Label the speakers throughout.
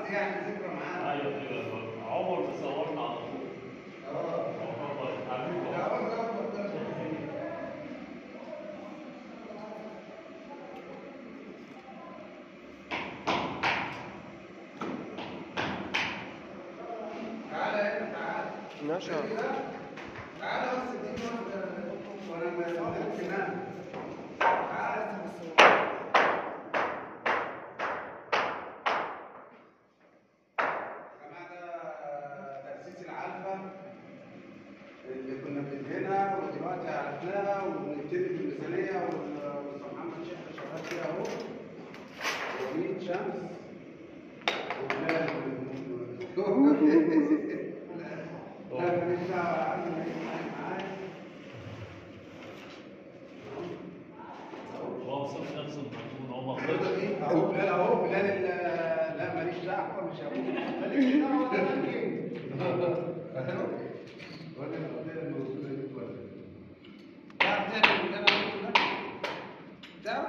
Speaker 1: قصدي يعني ذكرى معانا
Speaker 2: ايوه كده عمر بيصورنا على طول
Speaker 1: اه
Speaker 2: عمر
Speaker 1: ده
Speaker 2: حبيبي
Speaker 1: اول ظبط ده تعالى هنا تعالى
Speaker 3: ماشي
Speaker 1: كده. تعالى بس اديني واحدة وانا ممكن انام تعالى بس جماعة ده تأسيس العلفة اللي كنا بندهنها ودلوقتي عرفناها وبنبتدي بالميزانية والأستاذ محمد شيخ شغال فيها أهو ومين شمس وبلال لا ماليش دعوة يا عم معايا
Speaker 2: هو صف نفسه المجنون هو ما
Speaker 1: الرضا
Speaker 2: طلعش
Speaker 1: دي اهو بلال اهو بلال ال- لا ماليش دعوه مش هقول ماليش دعوه ولا ايه ولا القضيه الموجوده دي ولا تعرف تعمل اللي انا قلته ده؟ تعرف؟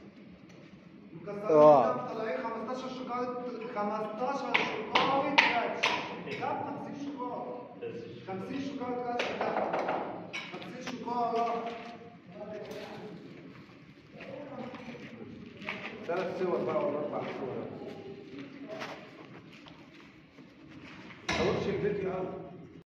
Speaker 3: آه.
Speaker 1: مكسرات طالعين 15 شوكولاته 15 شوكولاته كاتش كام 50 شوكولاته
Speaker 2: بس
Speaker 1: 50 شوكولاته كاتش 50 شوكولاته ثلاث صور بقى ولا اربع صور